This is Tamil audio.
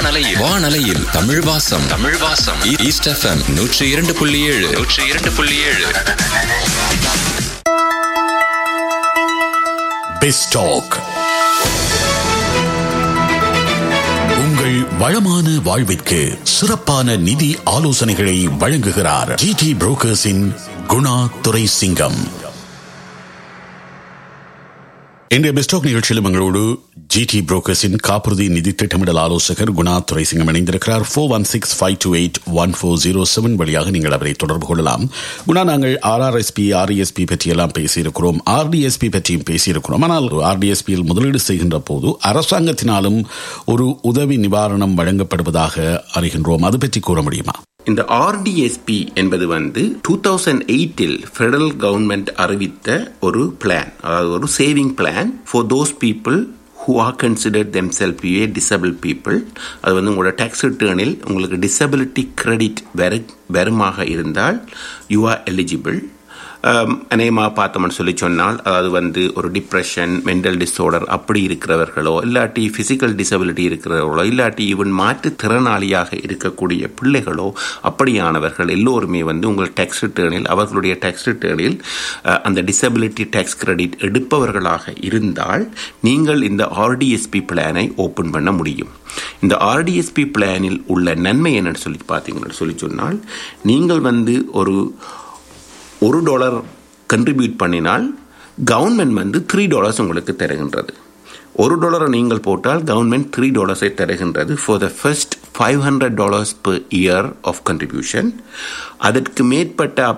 வானலையில் வானலையில் தமிழ் வாசம் தமிழ் வாசம் ஈ- ஈஸ்ட் எஃப்எம் நூற்றி இரண்டு புள்ளி ஏழு நூற்றி இரண்டு புள்ளி ஏழு பெஸ்டாக் உங்கள் வளமான வாழ்விற்கு சிறப்பான நிதி ஆலோசனைகளை வழங்குகிறார் ஜிடி புரோக்கர்ஸின் குணா துரை சிங்கம் இன்றைய பெஸ்டாக் நிகழ்ச்சியிலும் எங்களோடு ஜிடி புரோக்கர்ஸின் காப்புறுதி நிதி திட்டமிடல் ஆலோசகர் குணா துரை சிங்கம் இணைந்திருக்கிறார் four one six five two eight one four zero seven வழியாக நீங்கள் அவரை தொடர்பு கொள்ளலாம் குணா நாங்கள் ஆர்ஆர்எஸ்பி ஆர்இஎஸ்பி பற்றியெல்லாம் பேசியிருக்கிறோம் ஆர்டிஎஸ்பி பற்றியும் பேசியிருக்கிறோம் ஆனால் ஆர்டிஎஸ்பியில் முதலீடு செய்கின்ற போது அரசாங்கத்தினாலும் ஒரு உதவி நிவாரணம் வழங்கப்படுவதாக அறிகின்றோம் அது பற்றி கூற முடியுமா இந்த ஆர்டிஎஸ்பி என்பது வந்து டூ தௌசண்ட் எயிட்டில் ஃபெடரல் கவர்மெண்ட் அறிவித்த ஒரு பிளான் அதாவது ஒரு saving plan for those people who are consider them self a disable people அது வந்து உங்களோட டேக்ஸ் ரிட்டர்னில் உங்களுக்கு டிசபிலிட்டி கிரெடிட் வெறு வெறுமாக இருந்தால் யூ ஆர் எலிஜிபிள் அநேகமாக பார்த்தோம்னு சொல்லி சொன்னால் அதாவது வந்து ஒரு டிப்ரெஷன் மென்டல் டிஸார்டர் அப்படி இருக்கிறவர்களோ இல்லாட்டி ஃபிசிக்கல் டிசபிலிட்டி இருக்கிறவர்களோ இல்லாட்டி ஈவன் மாற்றுத்திறனாளியாக இருக்கக்கூடிய பிள்ளைகளோ அப்படியானவர்கள் எல்லோருமே வந்து உங்கள் டேக்ஸ் ரிட்டர்னில் அவர்களுடைய டேக்ஸ் ரிட்டர்னில் அந்த டிசபிலிட்டி டேக்ஸ் கிரெடிட் எடுப்பவர்களாக இருந்தால் நீங்கள் இந்த ஆர்டிஎஸ்பி பிளானை ஓப்பன் பண்ண முடியும் இந்த ஆர்டிஎஸ்பி பிளானில் உள்ள நன்மை என்னன்னு சொல்லி பார்த்தீங்கன்னு சொல்லி சொன்னால் நீங்கள் வந்து ஒரு ஒரு டாலர் கண்ட்ரிபியூட் பண்ணினால் கவர்மெண்ட் வந்து த்ரீ டாலர்ஸ் உங்களுக்கு தருகின்றது ஒரு டாலரை நீங்கள் போட்டால் கவர்மெண்ட் த்ரீ டாலர்ஸை தருகின்றது for the first five hundred dollars per year of contribution அதற்கு மேற்பட்ட